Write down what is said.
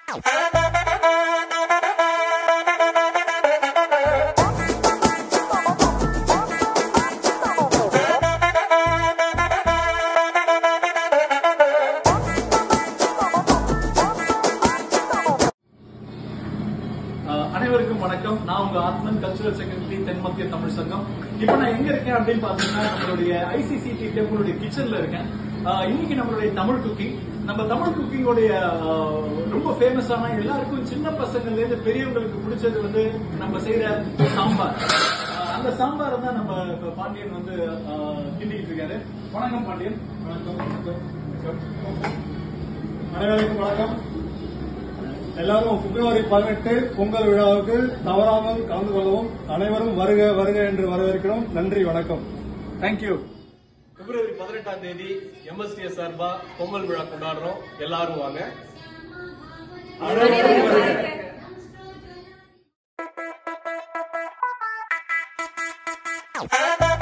ஆஹ் அனைவருக்கும் வணக்கம் நான் உங்க ஆத்மன் கல்ச்சுரல் செக்ரட்டரி தென் மத்திய தமிழ் சங்கம் இப்போ நான் எங்க இருக்கேன் அப்படின்னு பாத்தீங்கன்னா நம்மளுடைய ஐசிசிடி டெம்பிளுடைய கிச்சன்ல இருக்கேன் ஆஹ் இன்னைக்கு நம்மளுடைய தமிழ் குக்கிங் நம்ம தமிழ் குக்கிங்கோடைய ரொம்ப ஃபேமஸான எல்லாருக்கும் சின்ன பசங்கள்ல இருந்து பெரியவங்களுக்கு பிடிச்சது வந்து நம்ம செய்யற சாம்பார் ஆஹ் அந்த சாம்பார் தான் நம்ம இப்ப பாண்டியன் வந்து ஆஹ் கிண்டிக்கிட்டு இருக்காரு வணக்கம் பாண்டியன் வணக்கம் வணக்கம் வணக்கம் அனைவருக்கும் வணக்கம் எல்லாரும் பிப்ரவரி பதினெட்டு பொங்கல் விழாவுக்கு தவறாமல் கலந்து கொள்ளவும் அனைவரும் வருக வருக என்று வரவேற்கிறோம் நன்றி வணக்கம் தேங்க்யூ பிப்ரவரி பதினெட்டாம் தேதி எம்எஸ்டிஎஸ் சார்பா பொங்கல் விழா கொண்டாடுறோம் எல்லாரும் வாங்க அனைவரும் வருக Thank you.